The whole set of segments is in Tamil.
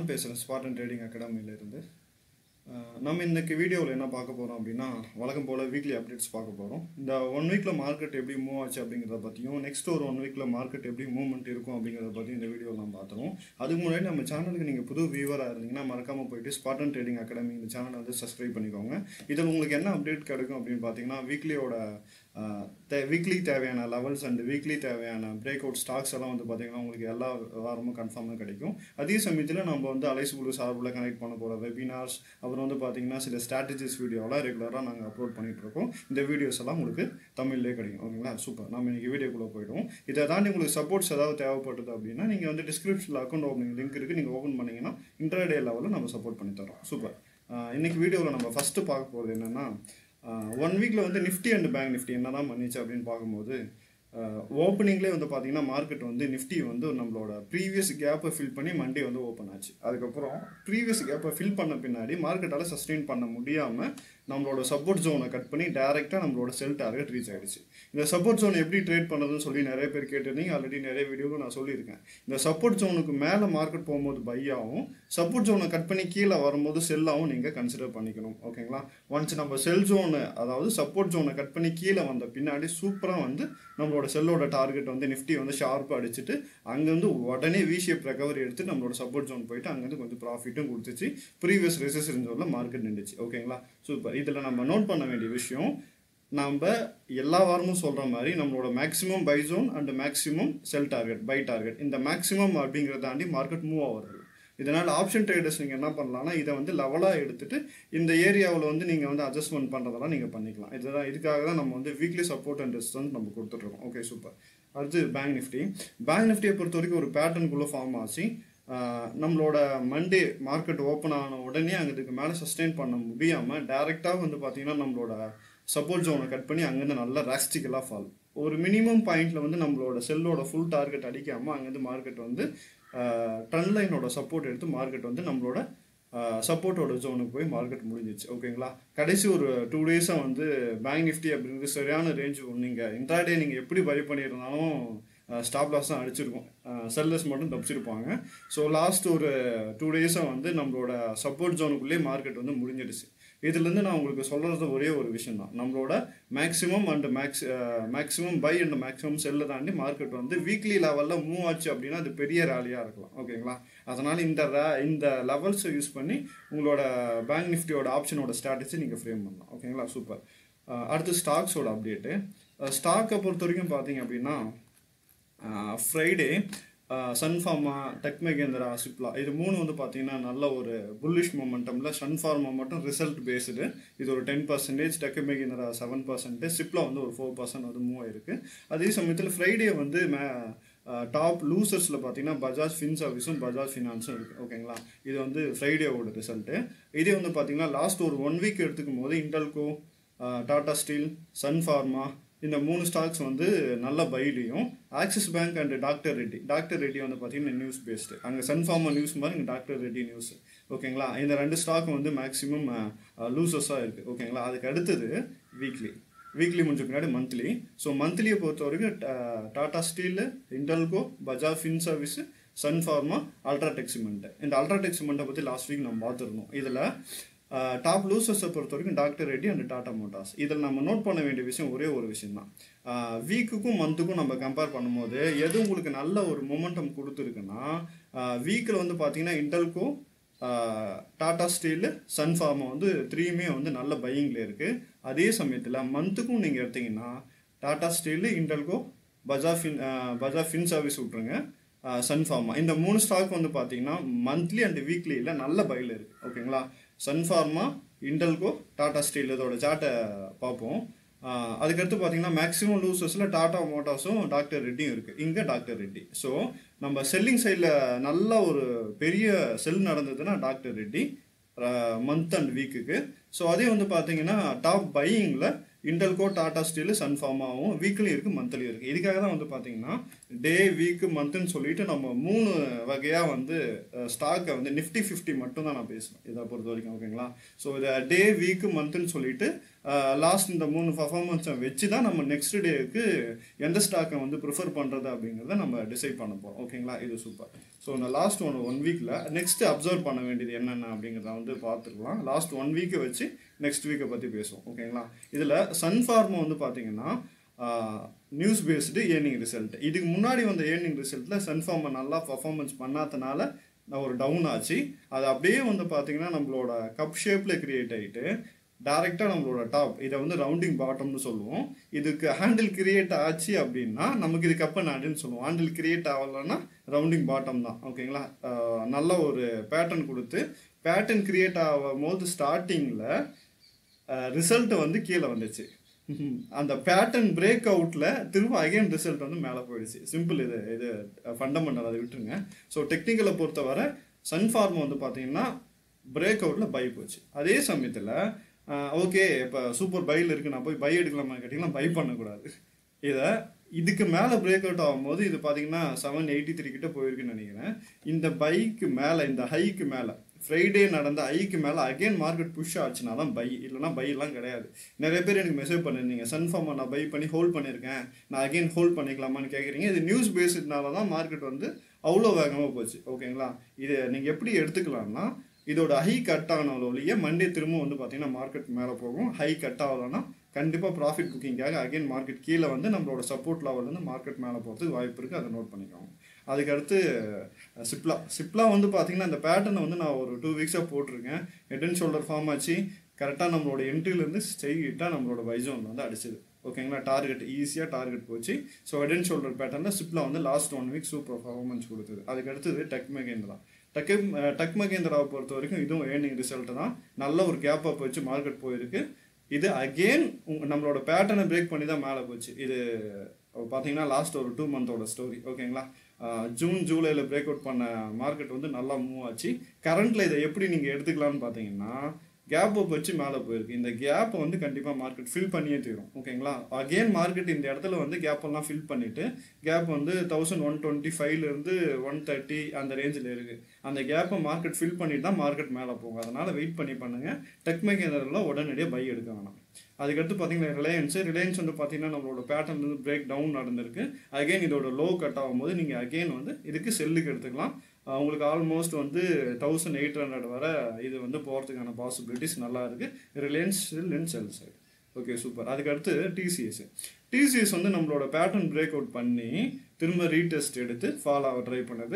ஜான் பேசுகிறேன் ஸ்பாட்டன் ட்ரேடிங் அகாடமியிலேருந்து நம்ம இன்னைக்கு வீடியோவில் என்ன பார்க்க போகிறோம் அப்படின்னா வழக்கம் போல் வீக்லி அப்டேட்ஸ் பார்க்க போகிறோம் இந்த ஒன் வீக்கில் மார்க்கெட் எப்படி மூவ் ஆச்சு அப்படிங்கிறத பற்றியும் நெக்ஸ்ட் ஒரு ஒன் வீக்கில் மார்க்கெட் எப்படி மூவ்மெண்ட் இருக்கும் அப்படிங்கிறத பற்றியும் இந்த வீடியோவில் நம்ம பார்த்துருவோம் அதுக்கு முன்னாடி நம்ம சேனலுக்கு நீங்கள் புது வியூவராக இருந்தீங்கன்னா மறக்காமல் போயிட்டு ஸ்பாட்டன் ட்ரேடிங் அகாடமி இந்த சேனலை வந்து சப்ஸ்கிரைப் பண்ணிக்கோங்க இதில் உங்களுக்கு என்ன அப்டேட் கிடைக்கும் அப்படின்னு பார்த்தீங்கன்னா வீக்லியோட தே வீக்லி தேவையான லெவல்ஸ் அண்ட் வீக்லி தேவையான பிரேக் அவுட் ஸ்டாக்ஸ் எல்லாம் வந்து பார்த்தீங்கன்னா உங்களுக்கு எல்லா வாரமும் கன்ஃபார்மாக கிடைக்கும் அதே சமயத்தில் நம்ம வந்து அலைஸ் குழு சார்பில் கனெக்ட் பண்ண போகிற வெபினார்ஸ் அப்புறம் வந்து பார்த்தீங்கன்னா சில ஸ்ட்ராட்டஜிஸ் வீடியோலாம் ரெகுலராக நாங்கள் அப்லோட் பண்ணிட்டு இருக்கோம் இந்த வீடியோஸ் எல்லாம் உங்களுக்கு தமிழ்லேயே கிடைக்கும் ஓகேங்களா சூப்பர் நம்ம இன்னைக்கு வீடியோக்குள்ளே போயிடுவோம் இதை தாண்டி உங்களுக்கு சப்போர்ட்ஸ் ஏதாவது தேவைப்பட்டது அப்படின்னா நீங்கள் வந்து டிஸ்கிரிப்ஷனில் அக்கௌண்ட் ஓப்பனிங் லிங்க் இருக்குது நீங்கள் ஓப்பன் பண்ணீங்கன்னா இன்டர்டே லெவலில் நம்ம சப்போர்ட் பண்ணி தரோம் சூப்பர் இன்னைக்கு வீடியோவில் நம்ம ஃபஸ்ட்டு பார்க்க போகிறது என்னென்னா ஒன் வீக்கில் வந்து நிஃப்டி அண்ட் பேங்க் நிஃப்டி என்ன தான் பண்ணிச்சு அப்படின்னு பார்க்கும்போது ஓப்பனிங்லேயே வந்து பார்த்தீங்கன்னா மார்க்கெட் வந்து நிஃப்டி வந்து நம்மளோட ப்ரீவியஸ் கேப்பை ஃபில் பண்ணி மண்டே வந்து ஓப்பன் ஆச்சு அதுக்கப்புறம் ப்ரீவியஸ் கேப்பை ஃபில் பண்ண பின்னாடி மார்க்கெட்டால் சஸ்டெயின் பண்ண முடியாமல் நம்மளோட சப்போர்ட் ஜோனை கட் பண்ணி டேரெக்டாக நம்மளோட செல் டார்கெட் ரீச் ஆகிடுச்சு இந்த சப்போர்ட் ஜோன் எப்படி ட்ரேட் பண்ணுறதுன்னு சொல்லி நிறைய பேர் கேட்டிருந்தீங்க ஆல்ரெடி நிறைய வீடியோவில் நான் சொல்லியிருக்கேன் இந்த சப்போர்ட் ஜோனுக்கு மேலே மார்க்கெட் போகும்போது பையாகவும் சப்போர்ட் ஜோனை கட் பண்ணி கீழே வரும்போது செல்லாகவும் நீங்கள் கன்சிடர் பண்ணிக்கணும் ஓகேங்களா ஒன்ஸ் நம்ம செல் ஜோனு அதாவது சப்போர்ட் ஜோனை கட் பண்ணி கீழே வந்த பின்னாடி சூப்பராக வந்து நம்மளோட செல்லோட டார்கெட் வந்து நிஃப்டி வந்து ஷார்ப்பாக அடிச்சுட்டு அங்கேருந்து உடனே வி ஷேப் ரெக்கவரி எடுத்து நம்மளோட சப்போர்ட் ஜோன் போயிட்டு அங்கேருந்து கொஞ்சம் ப்ராஃபிட்டும் கொடுத்துச்சு ப்ரீவியஸ் ரெசிஸ்டன்ஸ் ஜோனில் மார்க்கெட் நின்றுச்சு ஓகேங்களா சூப்பர் இதில் நம்ம நோட் பண்ண வேண்டிய விஷயம் நம்ம எல்லா வாரமும் சொல்கிற மாதிரி நம்மளோட maximum buy zone and maximum sell target buy target இந்த மேக்ஸிமம் அப்படிங்கிறத தாண்டி மார்க்கெட் மூவ் ஆகிறது இதனால் ஆப்ஷன் ட்ரேடர்ஸ் நீங்கள் என்ன பண்ணலாம்னா இதை வந்து லெவலாக எடுத்துட்டு இந்த ஏரியாவில் வந்து நீங்கள் வந்து அட்ஜஸ்ட்மெண்ட் பண்ணுறதெல்லாம் நீங்கள் பண்ணிக்கலாம் இதுதான் இதுக்காக தான் நம்ம வந்து வீக்லி சப்போர்ட் அண்ட் ரெசிஸ்டன்ஸ் நம்ம கொடுத்துட்ருக்கோம் ஓகே சூப்பர் அடுத்து பேங்க் நிஃப்டி பேங்க் நிஃப்டியை பொறுத்த வரைக்கும் ஒரு பேட்டர்னுக்குள்ளே ஃபார்ம் ஆச்சு நம்மளோட மண்டே மார்க்கெட் ஓப்பன் ஆன உடனே அங்கே இதுக்கு மேலே சஸ்டெயின் பண்ண முடியாமல் டேரெக்டாக வந்து பார்த்தீங்கன்னா நம்மளோட சப்போர்ட் ஜோனை கட் பண்ணி அங்கேருந்து நல்லா ராஸ்டிக்கலாக ஃபால் ஒரு மினிமம் பாயிண்டில் வந்து நம்மளோட செல்லோட ஃபுல் டார்கெட் அடிக்காமல் அங்கேருந்து மார்க்கெட் வந்து ட்ரெண்ட் லைனோட சப்போர்ட் எடுத்து மார்க்கெட் வந்து நம்மளோட சப்போர்ட்டோட ஜோனுக்கு போய் மார்க்கெட் முடிஞ்சிச்சு ஓகேங்களா கடைசி ஒரு டூ டேஸாக வந்து பேங்க் நிஃப்டி அப்படிங்கிறது சரியான ரேஞ்ச் நீங்கள் இன்ட்ராடே நீங்கள் எப்படி பை பண்ணியிருந்தாலும் ஸ்டாப் லாஸ் தான் அடிச்சிருக்கோம் செல்லர்ஸ் மட்டும் தப்பிச்சிருப்பாங்க ஸோ லாஸ்ட் ஒரு டூ டேஸாக வந்து நம்மளோட சப்போர்ட் ஜோனுக்குள்ளேயே மார்க்கெட் வந்து முடிஞ்சிடுச்சு இதுலேருந்து நான் உங்களுக்கு சொல்கிறது ஒரே ஒரு விஷயம் தான் நம்மளோட maximum and max maximum buy and maximum செல்லை தாண்டி மார்க்கெட் வந்து வீக்லி லெவலில் மூவ் ஆச்சு அப்படின்னா அது பெரிய ரேலியாக இருக்கலாம் ஓகேங்களா அதனால் இந்த ரே இந்த லெவல்ஸை யூஸ் பண்ணி உங்களோட பேங்க் நிஃப்டியோட ஆப்ஷனோட ஸ்ட்ராட்டஜி நீங்கள் ஃப்ரேம் பண்ணலாம் ஓகேங்களா சூப்பர் அடுத்து ஸ்டாக்ஸோட அப்டேட்டு ஸ்டாக்கை பொறுத்த வரைக்கும் பார்த்தீங்க அப்படின்னா ஃப்ரைடே சன்ஃபார்மா டெக் மகேந்திரா சிப்லா இது மூணு வந்து பார்த்தீங்கன்னா நல்ல ஒரு புல்லிஷ் மொமெண்டமில் சன்ஃபார்மா மட்டும் ரிசல்ட் பேஸ்டு இது ஒரு ten percentage Tech Mahindra seven percentage Cipla வந்து ஒரு ஃபோர் பர்சன்ட் வந்து மூவ் ஆயிருக்கு அதே சமயத்தில் ஃப்ரைடே வந்து மே டாப் லூசர்ஸில் பார்த்தீங்கன்னா பஜாஜ் ஃபின் சர்வீஸும் பஜாஜ் ஃபினான்ஸும் இருக்குது ஓகேங்களா இது வந்து ஃப்ரைடேவோட ரிசல்ட்டு இதே வந்து பார்த்தீங்கன்னா லாஸ்ட் ஒரு ஒன் வீக் எடுத்துக்கும் போது இன்டெல்கோ டாடா ஸ்டீல் சன்ஃபார்மா இந்த மூணு ஸ்டாக்ஸ் வந்து நல்ல பைலையும் Axis bank and doctor Reddy doctor Reddy வந்து பார்த்தீங்கன்னா நியூஸ் பேஸ்டு அங்கே சன்ஃபார்மா நியூஸ் மாதிரி இங்கே டாக்டர் ரெட்டி நியூஸ் ஓகேங்களா இந்த ரெண்டு ஸ்டாக் வந்து மேக்ஸிமம் லூசஸாக இருக்குது ஓகேங்களா அதுக்கு அடுத்தது வீக்லி வீக்லி முடிஞ்ச பின்னாடி மந்த்லி ஸோ மந்த்லியை பொறுத்த வரைக்கும் டாடா ஸ்டீலு இன்டெல்கோ Bajaj fin service Sun Pharma UltraTech cement இந்த அல்ட்ராடெக் சிமெண்ட்டை பற்றி லாஸ்ட் வீக் நம்ம பார்த்துருந்தோம் இதில் டாப் லூசர்ஸை பொறுத்த வரைக்கும் doctor Reddy and Tata Motors இதில் நம்ம நோட் பண்ண வேண்டிய விஷயம் ஒரே ஒரு விஷயம் தான் வீக்குக்கும் மந்த்துக்கும் நம்ம கம்பேர் பண்ணும்போது எது உங்களுக்கு நல்ல ஒரு மொமெண்டம் கொடுத்துருக்குன்னா வீக்கில் வந்து பார்த்தீங்கன்னா இன்டெல்கோ டாடா ஸ்டீலு சன்ஃபார்மா வந்து த்ரீயுமே வந்து நல்ல பையிங்கில் இருக்குது அதே சமயத்தில் மந்த்துக்கும் நீங்கள் எடுத்தீங்கன்னா டாடா ஸ்டீலு இன்டெல்கோ Bajaj fin Bajaj fin service விட்ருங்க சன்ஃபார்மா இந்த மூணு ஸ்டாக் வந்து பார்த்தீங்கன்னா மந்த்லி அண்ட் வீக்லியில் நல்ல பையில் இருக்குது ஓகேங்களா சன்ஃபார்மா இன்டெல்கோ டாடா ஸ்டீல் இதோட சார்ட்டை பார்ப்போம் அதுக்கடுத்து பார்த்தீங்கன்னா மேக்ஸிமம் லூசஸில் டாடா மோட்டார்ஸும் டாக்டர் ரெட்டியும் இருக்குது இங்கே டாக்டர் ரெட்டி ஸோ நம்ம செல்லிங் சைடில் நல்ல ஒரு பெரிய செல் நடந்ததுன்னா டாக்டர் ரெட்டி மந்த் அண்ட் வீக்குக்கு ஸோ அதே வந்து பார்த்தீங்கன்னா டாப் பையிங்கில் இன்டெல்கோ டாடா ஸ்டீல் சன்ஃபார்மாவும் வீக்லியும் இருக்குது மந்த்லியும் இருக்குது இதுக்காக தான் வந்து பார்த்தீங்கன்னா டே வீக்கு மந்த்துன்னு சொல்லிட்டு நம்ம மூணு வகையாக வந்து ஸ்டாக்கை வந்து நிஃப்டி ஃபிஃப்டி மட்டும் தான் நான் பேசுவேன் இதை பொறுத்த வரைக்கும் ஓகேங்களா ஸோ இதை டே வீக்கு மந்த்துன்னு சொல்லிட்டு லாஸ்ட் இந்த மூணு பர்ஃபார்மன்ஸை வச்சு தான் நம்ம நெக்ஸ்ட் டேக்கு எந்த ஸ்டாக்கை வந்து ப்ரிஃபர் பண்ணுறது அப்படிங்கிறத நம்ம டிசைட் பண்ண போகிறோம் ஓகேங்களா இது சூப்பர் ஸோ இந்த லாஸ்ட் ஒன் ஒன் வீக்கில் நெக்ஸ்ட் அப்சர்வ் பண்ண வேண்டியது என்னென்ன அப்படிங்கிறத வந்து பார்த்துக்கலாம் லாஸ்ட் ஒன் வீக்கை வச்சு நெக்ஸ்ட் வீக்கை பற்றி பேசுவோம் ஓகேங்களா இதில் சன்ஃபார்மா வந்து பார்த்தீங்கன்னா நியூஸ் பேஸ்டு ஏர்னிங் ரிசல்ட் இதுக்கு முன்னாடி வந்த ஏர்னிங் ரிசல்ட்டில் சன்ஃபார்மை நல்லா பர்ஃபார்மன்ஸ் பண்ணாதனால நான் ஒரு டவுன் ஆச்சு அது அப்படியே வந்து பார்த்தீங்கன்னா நம்மளோட கப் ஷேப்பில் கிரியேட் ஆகிட்டு டேரெக்டாக நம்மளோட டாப் இதை வந்து ரவுண்டிங் பாட்டம்னு சொல்லுவோம் இதுக்கு ஹேண்டில் கிரியேட் ஆச்சு அப்படின்னா நமக்கு இது கப்பன் ஹேண்டில்னு சொல்லுவோம் ஹேண்டில் கிரியேட் ஆகலைன்னா ரவுண்டிங் பாட்டம் தான் ஓகேங்களா ஆஹ் நல்ல ஒரு பேட்டர்ன் கொடுத்து பேட்டர்ன் கிரியேட் ஆகும் போது ஸ்டார்டிங்கில் ரிசல்ட் வந்து கீழே வந்துச்சு அந்த பேட்டர்ன் பிரேக் அவுட்டில் திரும்ப அகைன் ரிசல்ட் வந்து மேலே போயிடுச்சு சிம்பிள் இது இது ஃபண்டமெண்டல் அதை விட்டுருங்க ஸோ டெக்னிக்கலை பொறுத்தவரை சன்ஃபார்ம் வந்து பார்த்தீங்கன்னா பிரேக் அவுட்டில் பை போச்சு அதே சமயத்தில் ஓகே இப்போ சூப்பர் பையில் இருக்கு நான் போய் பை எடுக்கலாமா கேட்டிங்கன்னா பை பண்ணக்கூடாது இதை இதுக்கு மேலே பிரேக் அவுட் ஆகும்போது இது பார்த்தீங்கன்னா செவன் எயிட்டி த்ரீ கிட்ட போயிருக்குன்னு நினைக்கிறேன் இந்த பைக்கு மேலே இந்த ஹைக்கு மேலே ஃப்ரைடே நடந்த ஐக்கு மேலே அகைன் மார்க்கெட் புஷ் ஆச்சுனா தான் பை இல்லைனா பைலாம் கிடையாது நிறைய பேர் எனக்கு மெசேஜ் பண்ணிருந்தீங்க சன்ஃபார்மை நான் பை பண்ணி ஹோல்ட் பண்ணியிருக்கேன் நான் அகைன் ஹோல்ட் பண்ணிக்கலாமான்னு கேட்குறீங்க இது நியூஸ் பேஸ்டுனால தான் மார்க்கெட் வந்து அவ்வளோ வேகமாக போச்சு ஓகேங்களா இது நீங்கள் எப்படி எடுத்துக்கலாம்னா இதோட ஹை கட் ஆனவளோ ஒழிய மண்டே திரும்ப வந்து பார்த்தீங்கன்னா மார்க்கெட் மேலே போகும் ஹை கட் ஆகலைன்னா கண்டிப்பாக ப்ராஃபிட் புக்கிங்காக அகைன் மார்க்கெட் கீழே வந்து நம்மளோட சப்போர்ட் லெவல்லேருந்து மார்க்கெட் மேலே போகிறதுக்கு வாய்ப்பு இருக்குது அதை நோட் பண்ணிக்கோங்க அதுக்கடுத்து சிப்லா சிப்லா வந்து பார்த்தீங்கன்னா இந்த பேட்டர்னை வந்து நான் ஒரு டூ வீக்ஸாக போட்டிருக்கேன் ஹெட் அண்ட் ஷோல்டர் ஃபார்ம் ஆச்சு கரெக்டாக நம்மளோட என்ட்ரிலேருந்து ஸ்ட்ரெயிட்டாக நம்மளோட வைசோன் வந்து அடிச்சது ஓகேங்களா டார்கெட் ஈஸியாக டார்கெட் போச்சு ஸோ ஹெட் அண்ட் ஷோல்டர் பேட்டர்னில் சிப்லா வந்து last one week super performance கொடுத்தது அதுக்கு அடுத்தது டெக் மகேந்திரா டக் டக் மகேந்திராவை பொறுத்த வரைக்கும் இதுவும் ஏர்னிங் ரிசல்ட் தான் நல்ல ஒரு கேப் அப் வச்சு மார்க்கெட் போயிருக்கு இது அகெயின் நம்மளோட பேட்டர்னை பிரேக் பண்ணி தான் மேலே போச்சு இது பார்த்தீங்கன்னா லாஸ்ட் ஒரு டூ மந்தோட ஸ்டோரி ஓகேங்களா ஜூன் ஜூலையில் பிரேக் அவுட் பண்ண மார்க்கெட் வந்து நல்லா மூவ் ஆச்சு கரண்ட்டில் இதை எப்படி நீங்கள் எடுத்துக்கலாம்னு பார்த்தீங்கன்னா கேப் அப் வச்சு மேலே போயிருக்கு இந்த கேப்பை வந்து கண்டிப்பாக மார்க்கெட் ஃபில் பண்ணியே தீரும் ஓகேங்களா அகெயின் மார்க்கெட் இந்த இடத்துல வந்து கேப் எல்லாம் ஃபில் பண்ணிட்டு கேப் வந்து தௌசண்ட் ஒன் டுவெண்ட்டி ஃபைவ்லேருந்து ஒன் தேர்ட்டி அந்த ரேஞ்சில் இருக்குது அந்த கேப்பை மார்க்கெட் ஃபில் பண்ணிட்டு தான் மார்க்கெட் மேலே போகும் அதனால் வெயிட் பண்ணி பண்ணுங்கள் டெக்மேக்கரில் உடனடியாக பை எடுக்க வேணாம் அதுக்கடுத்து பார்த்தீங்கன்னா ரிலையன்ஸு ரிலையன்ஸ் வந்து பார்த்தீங்கன்னா நம்மளோட பேட்டர்ன் வந்து பிரேக் டவுன் நடந்திருக்கு அகைன் இதோட லோ கட் ஆகும்போது நீங்கள் அகைன் வந்து இதுக்கு செல்லுக்கு எடுத்துக்கலாம் உங்களுக்கு ஆல்மோஸ்ட் வந்து தௌசண்ட் எயிட் ஹண்ட்ரட் வரை இது வந்து போகிறதுக்கான பாசிபிலிட்டிஸ் நல்லா இருக்குது ரிலையன்ஸ் லென் செல் சைடு ஓகே சூப்பர் அதுக்கடுத்து டிசிஎஸ் டிசிஎஸ் வந்து நம்மளோட பேட்டர்ன் பிரேக் அவுட் பண்ணி திரும்ப ரீடெஸ்ட் எடுத்து ஃபால் ஆக ட்ரை பண்ணது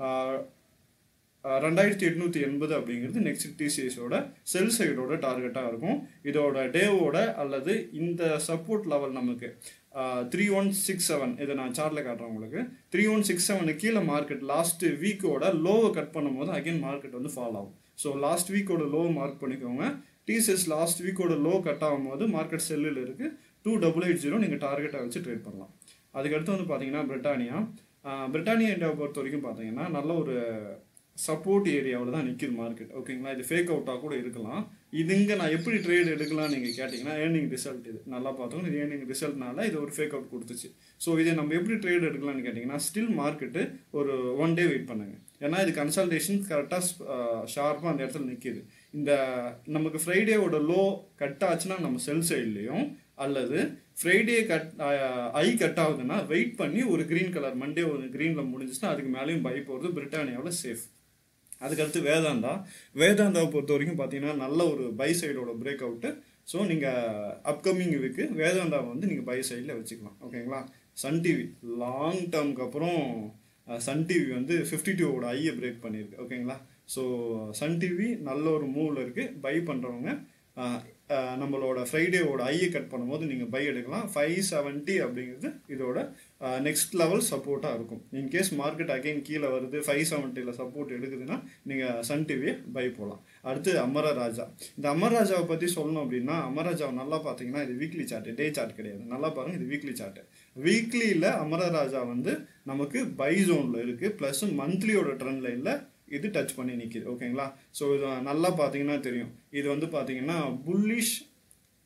ரெண்டாயிரத்தி எட்நூற்றி எண்பது அப்படிங்கிறது நெக்ஸ்ட் டிசிஎஸோட செல் சைடோட டார்கெட்டாக இருக்கும் இதோட டேவோட அல்லது இந்த சப்போர்ட் லெவல் நமக்கு த்ரீ ஒன் சிக்ஸ் செவன் இதை நான் சார்ட்டில் காட்டுறேன் உங்களுக்கு த்ரீ ஒன் சிக்ஸ் செவனு கீழே மார்க்கெட் லாஸ்ட் வீக்கோட லோவை கட் பண்ணும்போது அகைன் மார்க்கெட் வந்து ஃபால் ஆகும் ஸோ லாஸ்ட் வீக்கோட லோ மார்க் பண்ணிக்கோங்க டிசிஎஸ் லாஸ்ட் வீக்கோட லோ கட் ஆகும்போது மார்க்கெட் செல்லில் இருக்குது டூ டபுள் எயிட் ஜீரோ நீங்கள் டார்கெட்டை வச்சு ட்ரேட் பண்ணலாம் அதுக்கடுத்து வந்து பார்த்தீங்கன்னா பிரிட்டானியா பிரிட்டானியா இந்தியாவை பொறுத்த வரைக்கும் பார்த்தீங்கன்னா நல்ல ஒரு சப்போர்ட் ஏரியாவில் தான் நிற்கிது மார்க்கெட் ஓகேங்களா இது ஃபேக் அவுட்டாக கூட இருக்கலாம் இதுங்க நான் எப்படி ட்ரேட் எடுக்கலாம் நீங்கள் கேட்டிங்கன்னா ஏர்னிங் ரிசல்ட் இது நல்லா பார்த்தோம் இது ஏர்னிங் ரிசல்ட்னால இது ஒரு ஃபேக் அவுட் கொடுத்துச்சு ஸோ இதை நம்ம எப்படி ட்ரேட் எடுக்கலாம்னு கேட்டிங்கன்னா ஸ்டில் மார்க்கெட்டு ஒரு ஒன் டே வெயிட் பண்ணுங்கள் ஏன்னா இது கன்சல்டேஷன் கரெக்டாக ஷார்ப்பாக அந்த இடத்துல நிற்கிது இந்த நமக்கு ஃப்ரைடேவோட லோ கட் ஆச்சுன்னா நம்ம செல் சைட்லேயும் அல்லது ஃப்ரைடே கட் ஐ கட் ஆகுதுன்னா வெயிட் பண்ணி ஒரு க்ரீன் கலர் மண்டே ஒரு க்ரீனில் முடிஞ்சிச்சுன்னா அதுக்கு மேலேயும் பை போகிறது பிரிட்டானியாவில் சேஃப் அதுக்கடுத்து வேதாந்தா வேதாந்தாவை பொறுத்த வரைக்கும் பார்த்தீங்கன்னா நல்ல ஒரு பை சைடோட பிரேக் அவுட்டு ஸோ நீங்கள் அப்கமிங் வீக்கு வேதாந்தாவை வந்து நீங்கள் பை சைடில் வச்சுக்கலாம் ஓகேங்களா சன் டிவி லாங் டேர்முக்கு அப்புறம் சன் டிவி வந்து ஃபிஃப்டி டூவோட ஐயை பிரேக் பண்ணியிருக்கு ஓகேங்களா ஸோ சன் டிவி நல்ல ஒரு மூவில் இருக்குது பை பண்ணுறவங்க நம்மளோட ஃப்ரைடேவோட ஐயை கட் பண்ணும்போது நீங்கள் பை எடுக்கலாம் ஃபைவ் செவன்ட்டி அப்படிங்கிறது இதோட நெக்ஸ்ட் லெவல் சப்போர்ட்டாக இருக்கும் இன்கேஸ் மார்க்கெட் அகைன் கீழே வருது ஃபைவ் செவன்ட்டியில் சப்போர்ட் எடுக்குதுன்னா நீங்கள் சன் டிவியை பை போகலாம் அடுத்து அமர ராஜா இந்த அமர ராஜாவை பற்றி சொல்லணும் அப்படின்னா அமரராஜாவை நல்லா பார்த்தீங்கன்னா இது வீக்லி சார்ட்டு டே சார்ட் கிடையாது நல்லா பாருங்கள் இது வீக்லி சார்ட்டு வீக்லியில் அமரராஜா வந்து நமக்கு பை ஜோனில் இருக்குது ப்ளஸ் மந்த்லியோட ட்ரெண்ட் லைனில் இது டச் பண்ணி நிற்கிது ஓகேங்களா ஸோ இது நல்லா பார்த்தீங்கன்னா தெரியும் இது வந்து பார்த்தீங்கன்னா புல்லிஷ்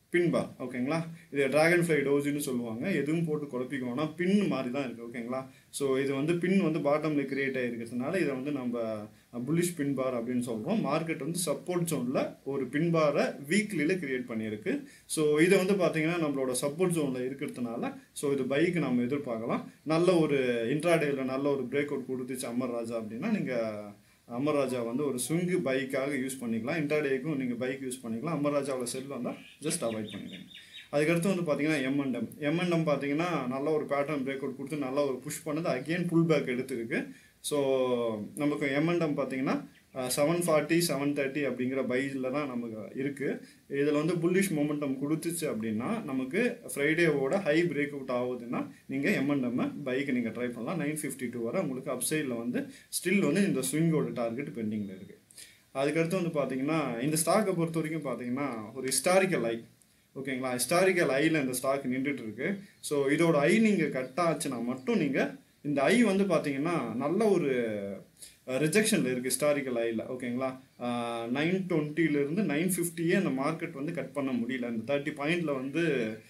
பின் பார் ஓகேங்களா இது டிராகன் ஃப்ளை டோஜின்னு சொல்லுவாங்க எதுவும் போட்டு குழப்பிக்கோனா பின் மாதிரி தான் இருக்குது ஓகேங்களா ஸோ இது வந்து பின் வந்து பாட்டமில் கிரியேட் ஆகிருக்கிறதுனால இதை வந்து நம்ம புல்லிஷ் பின் பார் அப்படின்னு சொல்கிறோம் மார்க்கெட் வந்து சப்போர்ட் ஜோனில் ஒரு பின் பாரை வீக்லியில் கிரியேட் பண்ணியிருக்கு ஸோ இதை வந்து பார்த்தீங்கன்னா நம்மளோட சப்போர்ட் ஜோனில் இருக்கிறதுனால ஸோ இது பைக்கு நம்ம எதிர்பார்க்கலாம் நல்ல ஒரு இன்ட்ராடேயில் நல்ல ஒரு பிரேக் அவுட் கொடுத்துச்சு அமர் ராஜா அப்படின்னா நீங்கள் அமர் ராஜா வந்து ஒரு ஸ்விங்கு பைக்காக யூஸ் பண்ணிக்கலாம் இன்டர்டேக்கும் நீங்கள் பைக் யூஸ் பண்ணிக்கலாம் அமர் ராஜாவோட செல் வந்தால் ஜஸ்ட் அவாய்ட் பண்ணிடுங்க அதுக்கடுத்து வந்து பார்த்தீங்கன்னா எம்என்டம் எம்என்டம் பார்த்தீங்கன்னா நல்ல ஒரு பேட்டர்ன் பிரேக் அவுட் கொடுத்து நல்லா ஒரு புஷ் பண்ணது அகெயின் புல் பேக் எடுத்துருக்கு ஸோ நமக்கு எம்என்டம் பார்த்தீங்கன்னா செவன் ஃபார்ட்டி செவன் தேர்ட்டி அப்படிங்கிற பைஸில் தான் நமக்கு இருக்குது இதில் வந்து புல்லிஷ் மொமெண்டம் கொடுத்துச்சு அப்படின்னா நமக்கு ஃப்ரைடேவோட ஹை பிரேக் அவுட் ஆகுதுன்னா நீங்கள் எம்என்எம்மை பைக்கு நீங்கள் ட்ரை பண்ணலாம் நைன் ஃபிஃப்டி டூ வரை உங்களுக்கு அப்சைடில் வந்து ஸ்டில் வந்து இந்த ஸ்விங்கோட டார்கெட் பெண்டிங்கில் இருக்குது அதுக்கடுத்து வந்து பார்த்தீங்கன்னா இந்த ஸ்டாக்கை பொறுத்த வரைக்கும் பார்த்தீங்கன்னா ஒரு ஹிஸ்டாரிக்கல் ஐ ஓகேங்களா ஹிஸ்டாரிக்கல் ஐயில் இந்த ஸ்டாக் நின்றுட்டு இருக்கு ஸோ இதோட ஐ நீங்கள் கட் ஆச்சுன்னா மட்டும் நீங்கள் இந்த ஐ வந்து பார்த்தீங்கன்னா நல்ல ஒரு ரிஜெக்ஷனில் இருக்குது ஹிஸ்டாரிக்கல் ஐயில் ஓகேங்களா நைன் டுவெண்ட்டிலேருந்து நைன் ஃபிஃப்டியே அந்த மார்க்கெட் வந்து கட் பண்ண முடியல இந்த தேர்ட்டி பாயிண்டில் வந்து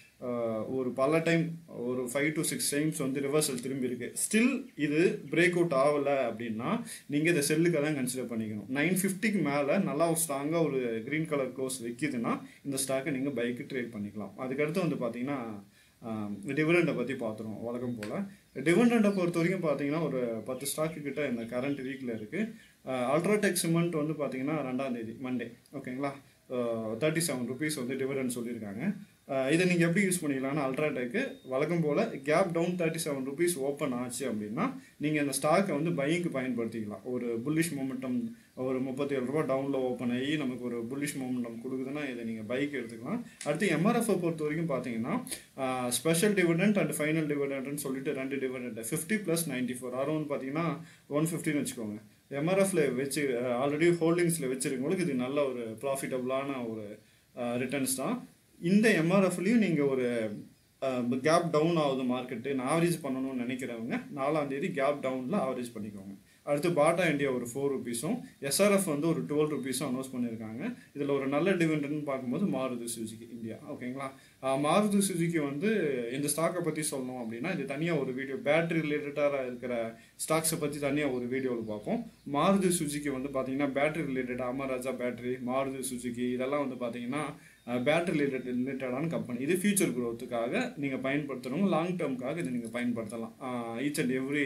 ஒரு பல டைம் ஒரு ஃபைவ் டு சிக்ஸ் டைம்ஸ் வந்து ரிவர்சல் திரும்பி இருக்கு ஸ்டில் இது பிரேக் அவுட் ஆகலை அப்படின்னா நீங்கள் இதை செல்லுக்கு தான் கன்சிடர் பண்ணிக்கணும் நைன் ஃபிஃப்டிக்கு மேலே நல்லா ஒரு ஸ்ட்ராங்காக ஒரு க்ரீன் கலர் க்ளோஸ் வைக்குதுன்னா இந்த ஸ்டாக்கை நீங்கள் பைக்கு ட்ரேட் பண்ணிக்கலாம் அதுக்கடுத்து வந்து பார்த்தீங்கன்னா டிவிடெண்டை பற்றி பார்த்துருவோம் வழக்கம் போல் டிவிடெண்டை பொறுத்த வரைக்கும் பார்த்தீங்கன்னா ஒரு பத்து ஸ்டாக்கு கிட்ட இந்த கரண்ட் வீக்கில் இருக்குது அல்ட்ராடெக் சிமெண்ட் வந்து பார்த்தீங்கன்னா ரெண்டாம் தேதி மண்டே ஓகேங்களா தேர்ட்டி செவன் ருபீஸ் வந்து டிவிடெண்ட் சொல்லியிருக்காங்க இதை நீங்கள் எப்படி யூஸ் பண்ணிக்கலாம்னா அல்ட்ராடெக்கு வழக்கம் போல் gap down thirty seven rupees open ஆச்சு அப்படின்னா நீங்கள் அந்த ஸ்டாக்கை வந்து பைக்கு பயன்படுத்திக்கலாம் ஒரு புல்லிஷ் மூமெண்டம் ஒரு முப்பத்தி ஏழு ரூபா டவுனில் ஓப்பன் ஆகி நமக்கு ஒரு புல்லிஷ் மூமெண்டம் கொடுக்குதுன்னா இதை நீங்கள் பைக் எடுத்துக்கலாம் அடுத்து எம்ஆர்எஃப் பொறுத்த வரைக்கும் பார்த்தீங்கன்னா ஸ்பெஷல் டிவிடெண்ட் அண்ட் ஃபைனல் டிவிடெண்ட்னு சொல்லிட்டு ரெண்டு dividend fifty plus ninety four around பார்த்தீங்கன்னா ஒன் ஃபிஃப்டின்னு வச்சுக்கோங்க எம்ஆர்எஃப்ல வச்சு ஆல்ரெடி ஹோல்டிங்ஸில் வச்சுருக்கவங்களுக்கு இது நல்ல ஒரு ப்ராஃபிட்டபுளான ஒரு ரிட்டர்ன்ஸ் தான் இந்த எம்ஆர்எஃப்லையும் நீங்கள் ஒரு கேப் டவுன் ஆகுது மார்க்கெட்டு நான் ஆவரேஜ் பண்ணணும்னு நினைக்கிறவங்க நாலாம் தேதி கேப் டவுனில் ஆவரேஜ் பண்ணிக்கோங்க அடுத்து பாட்டா இந்தியா ஒரு ஃபோர் ருபீஸும் எஸ்ஆர்எஃப் வந்து ஒரு டுவெல் ருபீஸும் அனௌன்ஸ் பண்ணியிருக்காங்க இதில் ஒரு நல்ல டிவிடெண்ட்னு பார்க்கும்போது மாருதி சுஜுகி இந்தியா ஓகேங்களா மாருதி சுஜுகி வந்து இந்த ஸ்டாக்கை பற்றி சொல்லணும் அப்படின்னா இது தனியாக ஒரு வீடியோ பேட்டரி ரிலேட்டடாக இருக்கிற ஸ்டாக்ஸை பற்றி தனியாக ஒரு வீடியோவில் பார்ப்போம் மாருதி சுஜுகி வந்து பார்த்தீங்கன்னா battery related Amara Raja battery Maruti Suzuki இதெல்லாம் வந்து பார்த்தீங்கன்னா பேட்டரி ரிலேட்டட் ரிலேட்டடான கம்பெனி இது ஃபியூச்சர் க்ரோத்துக்காக நீங்கள் பயன்படுத்துகிறவங்க லாங் டேர்முக்காக இதை நீங்கள் பயன்படுத்தலாம் each and every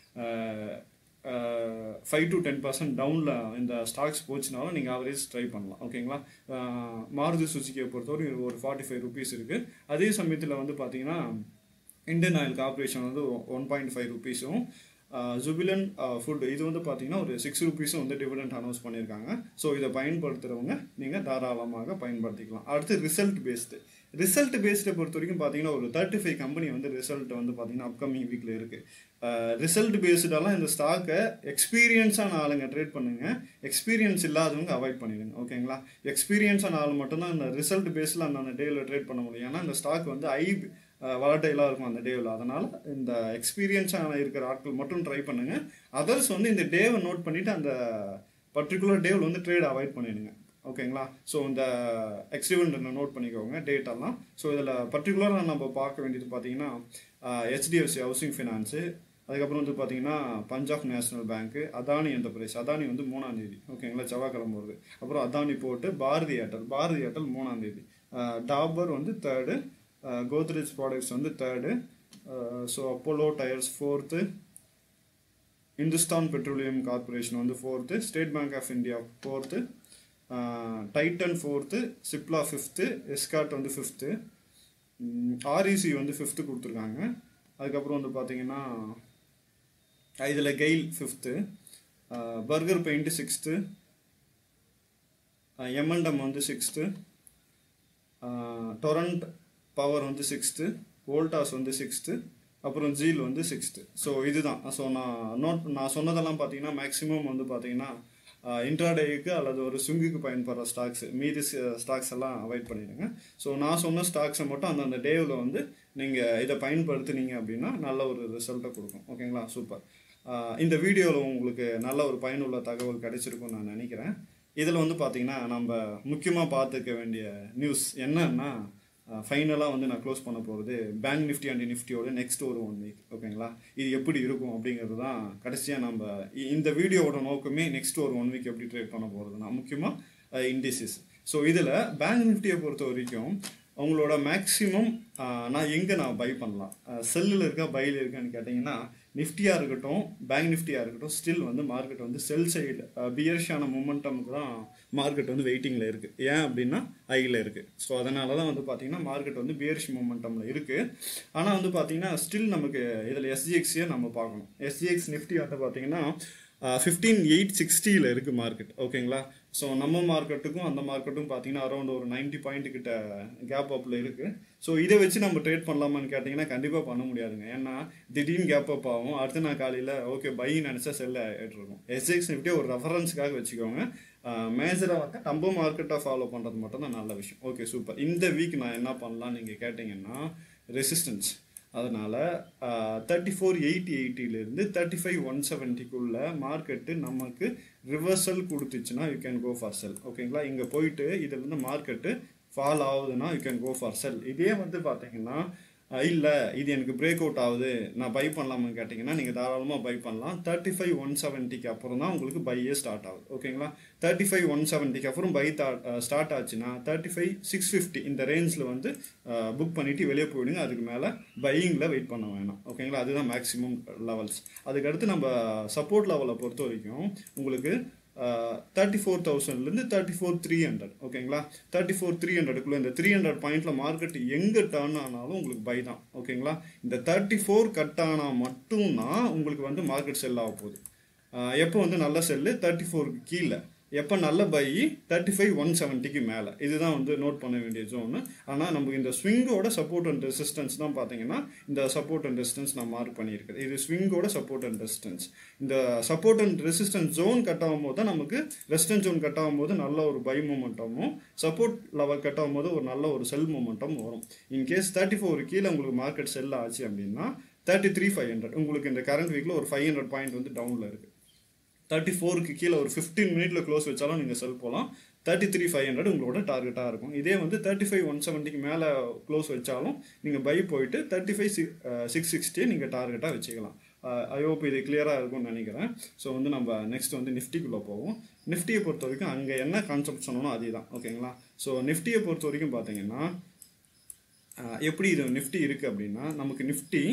five to ten percent டவுனில் இந்த ஸ்டாக்ஸ் போச்சுனாலும் நீங்கள் ஆவரேஜ் ட்ரை பண்ணலாம் ஓகேங்களா மாருதி சுசுக்கியை பொறுத்தவரை ஒரு ஃபார்ட்டி ஃபைவ் ருபீஸ் இருக்குது அதே சமயத்தில் வந்து பார்த்தீங்கன்னா இந்தியன் ஆயில் கார்பரேஷன் வந்து ஒன் பாயிண்ட் ஃபைவ் ருபீஸும் ஜுபிலன் ஃபுட் இது வந்து பார்த்தீங்கன்னா ஒரு சிக்ஸ் ருபீஸும் வந்து டிவிடெண்ட் அனௌன்ஸ் பண்ணியிருக்காங்க ஸோ இதை பயன்படுத்துகிறவங்க நீங்கள் தாராளமாக பயன்படுத்திக்கலாம் அடுத்து ரிசல்ட் பேஸ்டு ரிசல்ட் பேஸ்டை பொறுத்த வரைக்கும் பார்த்தீங்கன்னா ஒரு தேர்ட்டி ஃபைவ் கம்பெனி வந்து ரிசல்ட் வந்து பார்த்தீங்கன்னா அப்கமிங் வீக்கில் இருக்குது ரிசல்ட் பேஸ்டெல்லாம் இந்த ஸ்டாக்கை எக்ஸ்பீரியன்ஸான ஆளுங்க ட்ரேட் பண்ணுங்க எக்ஸ்பீரியன்ஸ் இல்லாதவங்க அவாய்ட் பண்ணிடுங்க ஓகேங்களா எக்ஸ்பீரியன்ஸான ஆள் மட்டும்தான் இந்த ரிசல்ட் பேஸில் அந்த டேயில் ட்ரேட் பண்ண முடியும் ஏன்னா இந்த ஸ்டாக் வந்து ஐ வளட்டைலாக இருக்கும் அந்த டேவில் அதனால் இந்த எக்ஸ்பீரியன்ஸான இருக்கிற ஆட்கள் மட்டும் ட்ரை பண்ணுங்கள் அதர்ஸ் வந்து இந்த டேவை நோட் பண்ணிவிட்டு அந்த பர்டிகுலர் டேவில் வந்து ட்ரேட் அவாய்ட் பண்ணிடுங்க ஓகேங்களா ஸோ இந்த எக்ஸ்டிவெண்ட் நோட் பண்ணிக்கோங்க டேட்டெல்லாம் ஸோ இதில் பர்டிகுலராக நம்ம பார்க்க வேண்டியது பார்த்தீங்கன்னா ஹெச்டிஎஃப்சி ஹவுசிங் ஃபினான்ஸு அதுக்கப்புறம் வந்து பார்த்தீங்கன்னா பஞ்சாப் நேஷனல் பேங்க்கு அதானி என்டர்பிரைஸ் அதானி வந்து மூணாம் தேதி ஓகேங்களா செவ்வாய்க்கிழமை வருது அப்புறம் அதானி போட்டு பாரதி ஏர்டெல் பாரதி ஏர்டெல் மூணாம் தேதி டாபர் வந்து தேர்டு கோத்ரேஜ் ப்ராடக்ட்ஸ் வந்து third so Apollo tyres fourth Hindustan petroleum corporation வந்து fourth state bank of India fourth Titan fourth Cipla fifth Escorts வந்து ஃபிஃப்த்து ஆர்இசி வந்து ஃபிஃப்த்து கொடுத்துருக்காங்க அதுக்கப்புறம் வந்து பார்த்தீங்கன்னா இதில் GAIL fifth Berger paint sixth எம்என்டம் வந்து சிக்ஸ்த்து டொரண்ட் பவர் வந்து சிக்ஸ்த்து வோல்டாஸ் வந்து சிக்ஸ்த்து அப்புறம் ஜீல் வந்து சிக்ஸ்த்து ஸோ இதுதான் ஸோ நான் நோட் நான் சொன்னதெல்லாம் பார்த்தீங்கன்னா மேக்ஸிமம் வந்து பார்த்தீங்கன்னா இன்ட்ராடேக்கு அல்லது ஒரு சுங்குக்கு பயன்படுற ஸ்டாக்ஸ் மீதி ஸ்டாக்ஸ் எல்லாம் அவாய்ட் பண்ணிடுங்க ஸோ நான் சொன்ன ஸ்டாக்ஸை மட்டும் அந்தந்த டேவில் வந்து நீங்கள் இதை பயன்படுத்துனீங்க அப்படின்னா நல்ல ஒரு ரிசல்ட்டை கொடுக்கும் ஓகேங்களா சூப்பர் இந்த வீடியோவில் உங்களுக்கு நல்ல ஒரு பயனுள்ள தகவல் கிடைச்சிருக்கும்னு நான் நினைக்கிறேன் இதில் வந்து பார்த்தீங்கன்னா நம்ம முக்கியமாக பார்த்துக்க வேண்டிய நியூஸ் என்னன்னா ஃபைனலாக வந்து நான் க்ளோஸ் பண்ண போகிறது பேங்க் நிஃப்டி அண்ட் நிஃப்டியோட நெக்ஸ்ட் ஒரு ஒன் வீக் ஓகேங்களா இது எப்படி இருக்கும் அப்படிங்கிறது தான் கடைசியாக நம்ம இ- இந்த வீடியோவோட நோக்கமே நெக்ஸ்ட் ஒரு ஒன் வீக் எப்படி ட்ரேட் பண்ண போகிறதுனா முக்கியமாக இண்டிசிஸ் ஸோ இதில் பேங்க் நிஃப்டியை பொறுத்த வரைக்கும் அவங்களோட மேக்ஸிமம் நான் எங்கே நான் பை பண்ணலாம் செல்லில் இருக்கா பையில் இருக்கான்னு கேட்டிங்கன்னா நிஃப்டியாக இருக்கட்டும் பேங்க் நிஃப்டியாக இருக்கட்டும் ஸ்டில் வந்து மார்க்கெட் வந்து செல் சைடு பியர்ஷான மூமெண்டமுக்கு தான் மார்க்கெட் வந்து வெயிட்டிங்கில் இருக்குது ஏன் அப்படின்னா ஐயில் இருக்குது ஸோ அதனால தான் வந்து பார்த்தீங்கன்னா மார்க்கெட் வந்து பியர்ஷ் மூமெண்டமில் இருக்குது ஆனால் வந்து பார்த்தீங்கன்னா ஸ்டில் நமக்கு இதில் எஸ்ஜிஎக்ஸையே நம்ம பார்க்கணும் எஸ்ஜிஎக்ஸ் நிஃப்டி வந்து பார்த்தீங்கன்னா ஃபிஃப்டீன் எயிட் சிக்ஸ்டியில் இருக்குது மார்க்கெட் ஓகேங்களா ஸோ நம்ம மார்க்கெட்டுக்கும் அந்த மார்க்கெட்டும் பார்த்தீங்கன்னா அரௌண்ட் ஒரு 90 பாயிண்ட் கிட்ட கேப் அப்பில் இருக்குது ஸோ இதை வச்சு நம்ம ட்ரேட் பண்ணலாமான்னு கேட்டிங்கன்னா கண்டிப்பாக பண்ண முடியாதுங்க ஏன்னா திடீர்னு கேப் அப் ஆகும் அடுத்த நாள் காலையில் ஓகே பை நினச்சா செல்ல ஆகிட்டு இருக்கும் எஸ்எக்ஸ் நிஃப்டி ஒரு ரெஃபரன்ஸுக்காக வச்சுக்கோங்க மேஜராக வந்து நம்ம மார்க்கெட்டை ஃபாலோ பண்ணுறது மட்டும் தான் நல்ல விஷயம் ஓகே சூப்பர் இந்த வீக் நான் என்ன பண்ணலாம் நீங்கள் கேட்டிங்கன்னா ரெசிஸ்டன்ஸ் அதனால் தேர்ட்டி ஃபோர் எயிட்டி எயிட்டிலேருந்து தேர்ட்டி ஃபைவ் ஒன் செவன்ட்டிக்குள்ளே மார்க்கெட்டு நமக்கு ரிவர்சல் கொடுத்துச்சுன்னா you can go for sell ஓகேங்களா இங்கே போயிட்டு இதுலேருந்து மார்க்கெட்டு ஃபால் ஆகுதுன்னா you can go for sell இதே வந்து பார்த்தீங்கன்னா இல்லை இது எனக்கு பிரேக் அவுட் ஆகுது நான் பை பண்ணலாமான்னு கேட்டிங்கன்னா நீங்கள் தாராளமாக பை பண்ணலாம் தேர்ட்டி ஃபைவ் ஒன் செவன்ட்டிக்கு அப்புறம் தான் உங்களுக்கு பையே ஸ்டார்ட் ஆகுது ஓகேங்களா தேர்ட்டி ஃபைவ் ஒன் செவன்ட்டிக்கு அப்புறம் பை ஸ்டார்ட் ஆச்சுன்னா தேர்ட்டி ஃபைவ் சிக்ஸ் ஃபிஃப்டி இந்த ரேஞ்சில் வந்து புக் பண்ணிவிட்டு வெளியே போயிடுங்க அதுக்கு மேலே பையிங்கில் வெயிட் பண்ண வேணாம் ஓகேங்களா அதுதான் மேக்ஸிமம் லெவல்ஸ் அதுக்கடுத்து நம்ம சப்போர்ட் லெவலை பொறுத்த வரைக்கும் உங்களுக்கு தேர்ட்டி ஃபோர் தௌசண்ட்லேருந்து தேர்ட்டி ஃபோர் த்ரீ ஹண்ட்ரட் ஓகேங்களா தேர்ட்டி ஃபோர் த்ரீ ஹண்ட்ரடுக்குள்ளே இந்த த்ரீ ஹண்ட்ரட் பாயிண்ட்டில் மார்க்கெட் எங்கே டர்ன் ஆனாலும் உங்களுக்கு பை தான் ஓகேங்களா இந்த தேர்ட்டி ஃபோர் கட் ஆனால் மட்டும்தான் உங்களுக்கு வந்து மார்க்கெட் செல் ஆக போகுது ஆஹ் எப்போ வந்து நல்ல செல்லு தேர்ட்டி ஃபோருக்கு கீழே எப்போ நல்ல பை தேர்ட்டி ஃபைவ் ஒன் செவன்ட்டிக்கு மேலே இதுதான் வந்து நோட் பண்ண வேண்டிய ஜோனு ஆனால் நமக்கு இந்த ஸ்விங்கோட சப்போர்ட் அண்ட் ரெசிஸ்டன்ஸ் தான் பார்த்தீங்கன்னா இந்த சப்போர்ட் அண்ட் ரெசிஸ்டன்ஸ் நான் மார்க் பண்ணியிருக்குது இது ஸ்விங்கோட சப்போர்ட் அண்ட் ரெசிஸ்டன்ஸ் இந்த support and resistance zone cut ஆகும்போது தான் நமக்கு ரெசிஸ்டன்ஸ் ஜோன் கட் ஆகும்போது நல்ல ஒரு பை மூமெண்டமும் சப்போர்ட் லெவல் கட் ஆகும்போது ஒரு நல்ல ஒரு செல் மூமெண்டம் வரும் இன்கேஸ் தேர்ட்டி ஃபோர் கீழே உங்களுக்கு மார்க்கெட் செல் ஆச்சு அப்படின்னா தேர்ட்டி த்ரீ ஃபைவ் ஹண்ட்ரட் உங்களுக்கு இந்த கரண்ட் வீக்கில் ஒரு ஃபைவ் ஹண்ட்ரட் பாயிண்ட் வந்து டவுனில் இருக்குது தேர்ட்டி ஃபோருக்கு கீழே ஒரு ஃபிஃப்டீன் மினிட்ல க்ளோஸ் வச்சாலும் நீங்கள் செல் போகலாம் தேர்ட்டி த்ரீ ஃபைவ் ஹண்ட்ரட் உங்களோட டார்கெட்டாக இருக்கும் இதே வந்து தேர்ட்டி ஃபைவ் ஒன் செவன்ட்டிக்கு மேலே க்ளோஸ் வச்சாலும் நீங்கள் பை போயிட்டு தேர்ட்டி ஃபைவ் சிக்ஸ் சிக்ஸ் சிக்ஸ்டியை நீங்கள் டார்கெட்டாக வச்சுக்கலாம் ஐ ஹோப் இது கிளியராக இருக்கும்னு நினைக்கிறேன் ஸோ வந்து நம்ம நெக்ஸ்ட் வந்து நிஃப்டிக்குள்ளே போவோம் நிஃப்டியை பொறுத்த வரைக்கும் அங்கே என்ன கான்செப்ட் சொன்னோமோ அதே தான் ஓகேங்களா ஸோ நிஃப்டியை பொறுத்த வரைக்கும் பார்த்தீங்கன்னா ஆஹ் எப்படி இது நிஃப்டி இருக்குது அப்படின்னா நமக்கு நிஃப்டி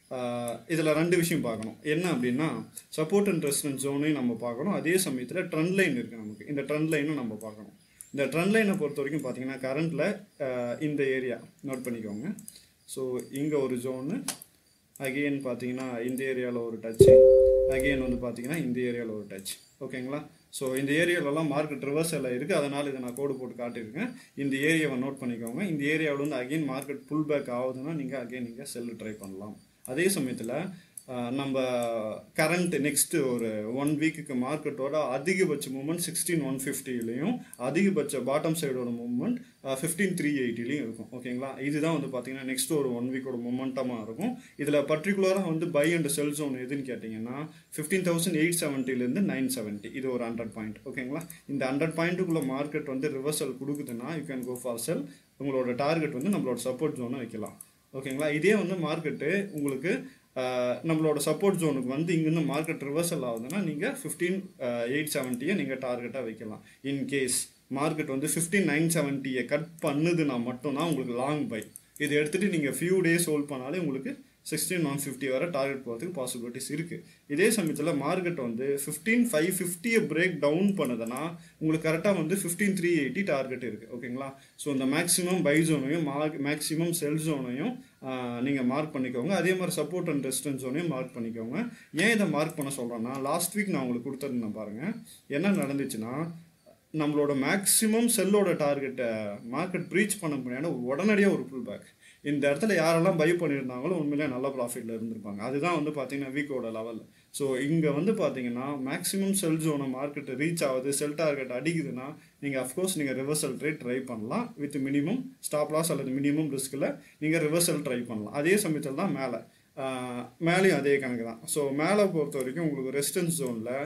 இதில் ரெண்டு விஷயம் பார்க்கணும் என்ன அப்படின்னா சப்போர்ட் அண்ட் ரெசிடன்ஸ் ஜோனையும் நம்ம பார்க்கணும் அதே சமயத்தில் ட்ரெண்ட் லைன் இருக்குது நமக்கு இந்த ட்ரெண்ட் லைனும் நம்ம பார்க்கணும் இந்த ட்ரெண்ட் லைனை பொறுத்த வரைக்கும் பார்த்தீங்கன்னா கரண்ட்டில் இந்த ஏரியா நோட் பண்ணிக்கோங்க ஸோ இங்கே ஒரு ஜோனு அகெயின் பார்த்தீங்கன்னா இந்த ஏரியாவில் ஒரு டச்சு அகெயின் வந்து பார்த்தீங்கன்னா இந்த ஏரியாவில் ஒரு டச் ஓகேங்களா ஸோ இந்த ஏரியாவிலலாம் மார்க்கெட் ரிவர்சலில் இருக்குது அதனால் இதை நான் கோடு போட்டு காட்டியிருக்கேன் இந்த ஏரியாவை நோட் பண்ணிக்கோங்க இந்த ஏரியாவில் வந்து அகெயின் மார்க்கெட் புல் பேக் ஆகுதுன்னா நீங்கள் அகெயின் நீங்கள் செல்லு ட்ரை பண்ணலாம் அதே சமயத்தில் நம்ம கரண்ட் நெக்ஸ்ட்டு ஒரு ஒன் வீக்குக்கு மார்க்கெட்டோட அதிகபட்ச மூமெண்ட் சிக்ஸ்டீன் ஒன் ஃபிஃப்டிலையும் அதிகபட்ச பாட்டம் சைடோட மூமெண்ட் ஃபிஃப்டீன் த்ரீ எயிட்டிலையும் இருக்கும் ஓகேங்களா இதுதான் வந்து பார்த்தீங்கன்னா நெக்ஸ்ட் ஒரு ஒன் வீக்கோட மொமெண்டமாக இருக்கும் இதில் பர்டிகுலராக வந்து பை அண்ட் செல் ஜோன் எதுன்னு கேட்டிங்கன்னா ஃபிஃப்டீன் தௌசண்ட் எயிட் செவன்ட்டிலேருந்து நைன் செவன்ட்டி இது ஒரு ஹண்ட்ரட் பாயிண்ட் ஓகேங்களா இந்த ஹண்ட்ரட் பாயிண்ட்டுக்குள்ளே மார்க்கெட் வந்து ரிவர்சல் கொடுக்குதுன்னா you can go for sell உங்களோட டார்கெட் வந்து நம்மளோட சப்போர்ட் ஜோனை வைக்கலாம் ஓகேங்களா இதே வந்து மார்க்கெட்டு உங்களுக்கு ஆஹ், நம்மளோட சப்போர்ட் ஜோனுக்கு வந்து இங்கேருந்து மார்க்கெட் ரிவர்சல் ஆகுதுன்னா நீங்கள் ஃபிஃப்டீன் எயிட் செவன்ட்டியை நீங்கள் டார்கெட்டாக வைக்கலாம் இன்கேஸ் மார்க்கெட் வந்து ஃபிஃப்டீன் நைன் செவன்ட்டியை கட் பண்ணுதுன்னா மட்டும்தான் உங்களுக்கு லாங் பை இது எடுத்துகிட்டு நீங்கள் ஃபியூ டேஸ் ஹோல்ட் பண்ணாலே உங்களுக்கு சிக்ஸ்டீன் ஒன் ஃபிஃப்டி வரை டார்கெட் போகிறதுக்கு பாசிபிலிட்டிஸ் இருக்குது இதே சமயத்தில் மார்க்கெட் வந்து ஃபிஃப்டீன் ஃபைவ் ஃபிஃப்டியை பிரேக் டவுன் பண்ணுதுன்னா உங்களுக்கு கரெக்டாக வந்து ஃபிஃப்டீன் த்ரீ எயிட்டி டார்கெட் இருக்குது ஓகேங்களா ஸோ இந்த மேக்ஸிமம் பை ஜோனையும் மேக்ஸிமம் செல் ஜோனையும் நீங்கள் மார்க் பண்ணிக்கோங்க அதே மாதிரி சப்போர்ட் அண்ட் ரெசிஸ்டன்ஸ் ஜோனையும் மார்க் பண்ணிக்கோங்க ஏன் இதை மார்க் பண்ண சொல்கிறேன்னா லாஸ்ட் வீக் நான் உங்களுக்கு கொடுத்துருந்தேன் பாருங்கள் என்ன நடந்துச்சுன்னா நம்மளோட மேக்ஸிமம் செல்லோட டார்கெட்டை மார்க்கெட் ப்ரீச் பண்ண முடியாத உடனடியாக ஒரு புல் பேக் இந்த இடத்துல யாரெல்லாம் பை பண்ணியிருந்தாங்களோ உண்மையிலே நல்ல ப்ராஃபிட்டில் இருந்திருப்பாங்க அதுதான் வந்து பார்த்தீங்கன்னா வீக்கோட லெவல் ஸோ இங்கே வந்து பார்த்தீங்கன்னா மேக்ஸிமம் செல் ஜோனை மார்க்கெட் ரீச் ஆகுது செல் டார்கெட் அடிக்குதுன்னா நீங்கள் அஃப்கோர்ஸ் நீங்கள் ரிவர்சல் ட்ரேட் ட்ரை பண்ணலாம் வித் மினிமம் ஸ்டாப் லாஸ் அல்லது மினிமம் ரிஸ்கில் நீங்கள் ரிவர்சல் ட்ரை பண்ணலாம் அதே சமயத்தில் தான் மேலே மேலேயும் அதே கணக்கு தான் ஸோ மேலே பொறுத்த வரைக்கும் உங்களுக்கு ரெசிஸ்டன்ஸ் ஜோனில்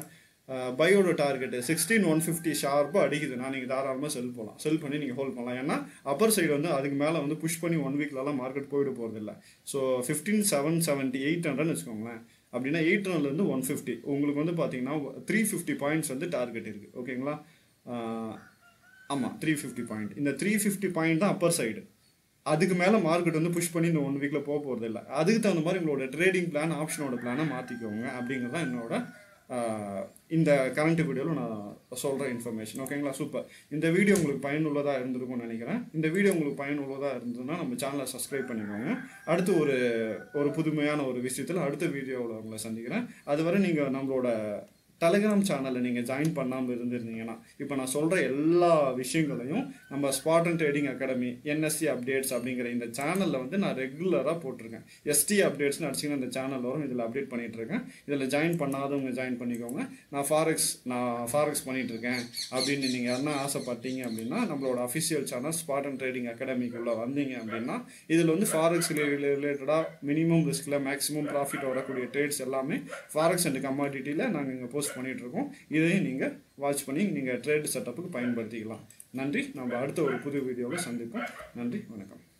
பையோட டார்கெட்டு சிக்ஸ்டீன் ஒன் ஃபிஃப்டி ஷார்ப்பாக அடிக்குதுன்னா நீங்கள் தாராளமாக செல் போகலாம் செல் பண்ணி நீங்கள் ஹோல்ட் பண்ணலாம் ஏன்னா அப்பர் சைடு வந்து அதுக்கு மேலே வந்து புஷ் பண்ணி ஒன் வீக்லலாம் மார்க்கெட் போயிட போகிறதில்ல so fifteen seven seventy eight ஹண்ட்ரட்னு வச்சுக்கோங்களேன் அப்படின்னா எயிட் ஹண்ட்ரட்லேருந்து ஒன் ஃபிஃப்டி உங்களுக்கு வந்து பார்த்தீங்கன்னா த்ரீ ஃபிஃப்டி பாயிண்ட்ஸ் வந்து டார்கெட் இருக்குது ஓகேங்களா ஆமாம் த்ரீ ஃபிஃப்டி பாயிண்ட் இந்த த்ரீ ஃபிஃப்டி பாயிண்ட் தான் அப்பர் சைடு அதுக்கு மேலே மார்க்கெட் வந்து புஷ் பண்ணி இந்த ஒன் வீக்கில் போக போகிறது இல்லை அதுக்கு தகுந்த மாதிரி உங்களோட ட்ரேடிங் பிளான் ஆப்ஷனோட பிளானை மாற்றிக்கோங்க அப்படிங்கிறது தான் என்னோட ஆஹ், இந்த கரண்ட் வீடியோவில் நான் சொல்கிற இன்ஃபர்மேஷன் ஓகேங்களா சூப்பர் இந்த வீடியோ உங்களுக்கு பயனுள்ளதாக இருந்திருக்கும்னு நினைக்கிறேன் இந்த வீடியோ உங்களுக்கு பயனுள்ளதாக இருந்ததுன்னா நம்ம சேனலை சப்ஸ்கிரைப் பண்ணிக்கோங்க அடுத்து ஒரு ஒரு புதுமையான ஒரு விஷயத்தில் அடுத்த வீடியோவில் உங்களை சந்திக்கிறேன் அதுவரை நீங்கள் நம்மளோட டெலிகிராம் சேனலில் நீங்கள் ஜாயின் பண்ணாமல் இருந்திருந்தீங்கன்னா இப்போ நான் சொல்கிற எல்லா விஷயங்களையும் நம்ம spot and trading academy NSC updates அப்படிங்கிற இந்த சேனலில் வந்து நான் ரெகுலராக போட்டிருக்கேன் எஸ்டி அப்டேட்ஸ்னு அடிச்சிங்கன்னா இந்த சேனல் வரும் இதில் அப்டேட் பண்ணிட்டு இருக்கேன் இதில் ஜாயின் பண்ணாதவங்க ஜாயின் பண்ணிக்கோங்க நான் ஃபாரெக்ஸ் நான் ஃபாரெக்ஸ் பண்ணிட்டு இருக்கேன் அப்படின்னு நீங்கள் யாருன்னா ஆசைப்பட்டீங்க அப்படின்னா நம்மளோட official channel spot and trading அகாடமிக்குள்ளே வந்தீங்க அப்படின்னா இதில் வந்து ஃபாரெக்ஸ் ரிலேட்டடாக மினிமம் ரிஸ்கில் மேக்ஸிமம் ப்ராஃபிட் வரக்கூடிய ட்ரேட்ஸ் எல்லாமே ஃபாரெக்ஸ் அண்ட் கமாடிட்டியில் நாங்கள் இங்கே போஸ்ட் பண்ணிட்டு இருக்கோம் இதையும் நீங்கள் வாட்ச் பண்ணி நீங்கள் ட்ரேட் செட்டப்புக்கு பயன்படுத்திக்கலாம் நன்றி நம்ம அடுத்த ஒரு புது வீடியோவில் சந்திப்போம் நன்றி வணக்கம்